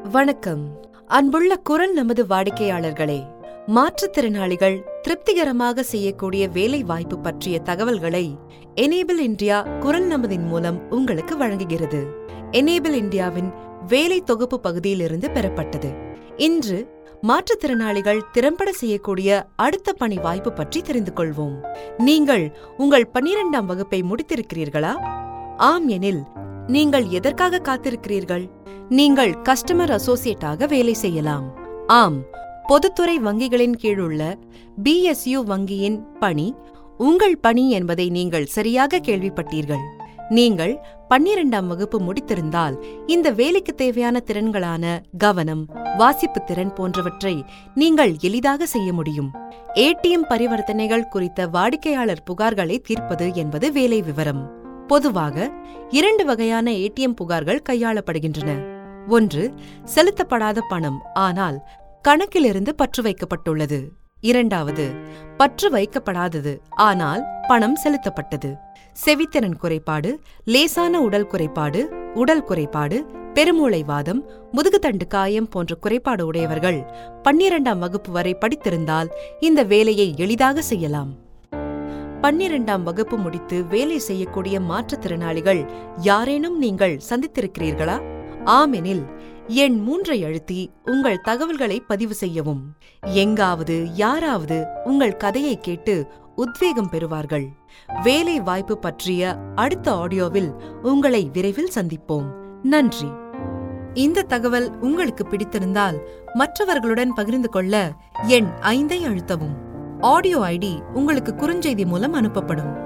வணக்கம் அன்புள்ள குரல் நமது வாடிக்கையாளர்களே மாற்றுத்திறனாளிகள் திருப்திகரமாக செய்யக்கூடிய வேலை வாய்ப்பு பற்றிய தகவல்களை எனேபிள் இந்தியா குரல் நமதின் மூலம் உங்களுக்கு வழங்குகிறது எனேபிள் இந்தியாவின் வேலை தொகுப்பு பகுதியிலிருந்து பெறப்பட்டது இன்று மாற்றுத்திறனாளிகள் திறம்பட செய்யக்கூடிய அடுத்த பணி வாய்ப்பு பற்றி தெரிந்து கொள்வோம் நீங்கள் உங்கள் பன்னிரெண்டாம் வகுப்பை முடித்திருக்கிறீர்களா ஆம் எனில் நீங்கள் எதற்காக காத்திருக்கிறீர்கள் நீங்கள் கஸ்டமர் அசோசியேட்டாக வேலை செய்யலாம் ஆம் பொதுத்துறை வங்கிகளின் கீழுள்ள பிஎஸ்யு வங்கியின் பணி உங்கள் பணி என்பதை நீங்கள் சரியாக கேள்விப்பட்டீர்கள் நீங்கள் பன்னிரெண்டாம் வகுப்பு முடித்திருந்தால் இந்த வேலைக்கு தேவையான திறன்களான கவனம் வாசிப்பு திறன் போன்றவற்றை நீங்கள் எளிதாக செய்ய முடியும் ஏடிஎம் பரிவர்த்தனைகள் குறித்த வாடிக்கையாளர் புகார்களை தீர்ப்பது என்பது வேலை விவரம் பொதுவாக இரண்டு வகையான ஏடிஎம் புகார்கள் கையாளப்படுகின்றன ஒன்று செலுத்தப்படாத பணம் ஆனால் கணக்கிலிருந்து பற்று வைக்கப்பட்டுள்ளது இரண்டாவது பற்று வைக்கப்படாதது ஆனால் பணம் செலுத்தப்பட்டது செவித்திறன் குறைபாடு லேசான உடல் குறைபாடு உடல் குறைபாடு பெருமூளைவாதம் முதுகுத்தண்டு காயம் போன்ற குறைபாடு உடையவர்கள் பன்னிரண்டாம் வகுப்பு வரை படித்திருந்தால் இந்த வேலையை எளிதாக செய்யலாம் பன்னிரண்டாம் வகுப்பு முடித்து வேலை செய்யக்கூடிய மாற்றுத்திறனாளிகள் யாரேனும் நீங்கள் சந்தித்திருக்கிறீர்களா ஆமெனில் எண் மூன்றை அழுத்தி உங்கள் தகவல்களை பதிவு செய்யவும் எங்காவது யாராவது உங்கள் கதையை கேட்டு உத்வேகம் பெறுவார்கள் வேலை வாய்ப்பு பற்றிய அடுத்த ஆடியோவில் உங்களை விரைவில் சந்திப்போம் நன்றி இந்த தகவல் உங்களுக்கு பிடித்திருந்தால் மற்றவர்களுடன் பகிர்ந்து கொள்ள எண் ஐந்தை அழுத்தவும் ஆடியோ ஐடி உங்களுக்கு குறுஞ்செய்தி மூலம் அனுப்பப்படும்